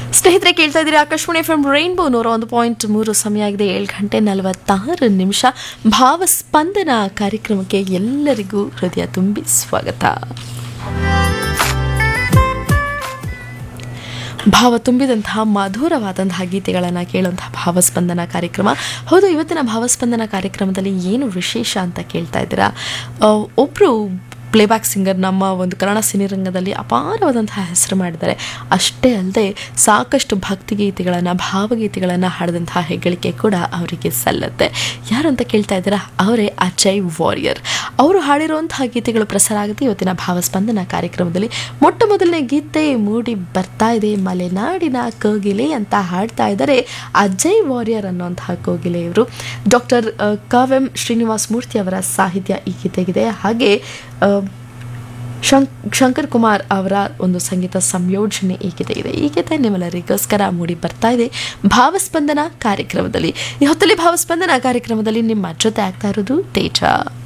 ಸ್ನೇಹಿತರೆ ಕೇಳ್ತಾ ಇದ್ದೀರಿ ಆಕಾಶವಾಣಿ ಎಫ್ ಎಂ ರೈನ್ಬೋ ನೂರ ಒಂದು ಪಾಯಿಂಟ್ ಮೂರು ಸಮಯ ಆಗಿದೆ ಏಳು ಗಂಟೆ ನಲವತ್ತಾರು ನಿಮಿಷ ಭಾವಸ್ಪಂದನ ಕಾರ್ಯಕ್ರಮಕ್ಕೆ ಎಲ್ಲರಿಗೂ ಹೃದಯ ತುಂಬಿ ಸ್ವಾಗತ ಭಾವ ತುಂಬಿದಂತಹ ಮಧುರವಾದಂತಹ ಗೀತೆಗಳನ್ನು ಕೇಳುವಂತಹ ಭಾವಸ್ಪಂದನ ಕಾರ್ಯಕ್ರಮ ಹೌದು ಇವತ್ತಿನ ಭಾವಸ್ಪಂದನ ಕಾರ್ಯಕ್ರಮದಲ್ಲಿ ಏನು ವಿಶೇಷ ಅಂತ ಕೇಳ್ತಾ ಇದ್ದೀರಾ ಆ, ಒಬ್ರು ಪ್ಲೇಬ್ಯಾಕ್ ಸಿಂಗರ್ ನಮ್ಮ ಒಂದು ಕನ್ನಡ ಸಿನಿರಂಗದಲ್ಲಿ ಅಪಾರವಾದಂತಹ ಹೆಸರು ಮಾಡಿದ್ದಾರೆ ಅಷ್ಟೇ ಅಲ್ಲದೆ ಸಾಕಷ್ಟು ಭಕ್ತಿಗೀತೆಗಳನ್ನು ಭಾವಗೀತೆಗಳನ್ನು ಹಾಡಿದಂತಹ ಹೆಗ್ಗಳಿಕೆ ಕೂಡ ಅವರಿಗೆ ಸಲ್ಲತ್ತೆ ಯಾರು ಅಂತ ಕೇಳ್ತಾ ಇದ್ದೀರಾ ಅವರೇ ಅಜಯ್ ವಾರಿಯರ್ ಅವರು ಹಾಡಿರುವಂತಹ ಗೀತೆಗಳು ಪ್ರಸಾರ ಆಗುತ್ತೆ ಇವತ್ತಿನ ಭಾವಸ್ಪಂದನ ಕಾರ್ಯಕ್ರಮದಲ್ಲಿ ಮೊಟ್ಟ ಮೊದಲನೇ ಗೀತೆ ಮೂಡಿ ಬರ್ತಾ ಇದೆ ಮಲೆನಾಡಿನ ಕೋಗಿಲೆ ಅಂತ ಹಾಡ್ತಾ ಇದ್ದಾರೆ ಅಜಯ್ ವಾರಿಯರ್ ಅನ್ನುವಂತಹ ಕೋಗಿಲೆ ಇವರು ಡಾಕ್ಟರ್ ಕಾವ್ಯಂ ಶ್ರೀನಿವಾಸ್ ಮೂರ್ತಿ ಅವರ ಸಾಹಿತ್ಯ ಈ ಗೀತೆಗಿದೆ ಹಾಗೆ ಆ, ಶಂಕ್ ಶಂಕರ್ ಕುಮಾರ್ ಅವರ ಒಂದು ಸಂಗೀತ ಸಂಯೋಜನೆ ಈ ಗೀತೆ ಇದೆ ಈ ಗೀತೆ ನಿಮ್ಮೆಲ್ಲರಿಗೋಸ್ಕರ ಮೂಡಿ ಬರ್ತಾ ಇದೆ ಭಾವಸ್ಪಂದನ ಕಾರ್ಯಕ್ರಮದಲ್ಲಿ ಈ ಹೊತ್ತಲ್ಲಿ ಭಾವಸ್ಪಂದನ ಕಾರ್ಯಕ್ರಮದಲ್ಲಿ ನಿಮ್ಮ ಜೊತೆ ಆಗ್ತಾ ಇರೋದು ತೇಜ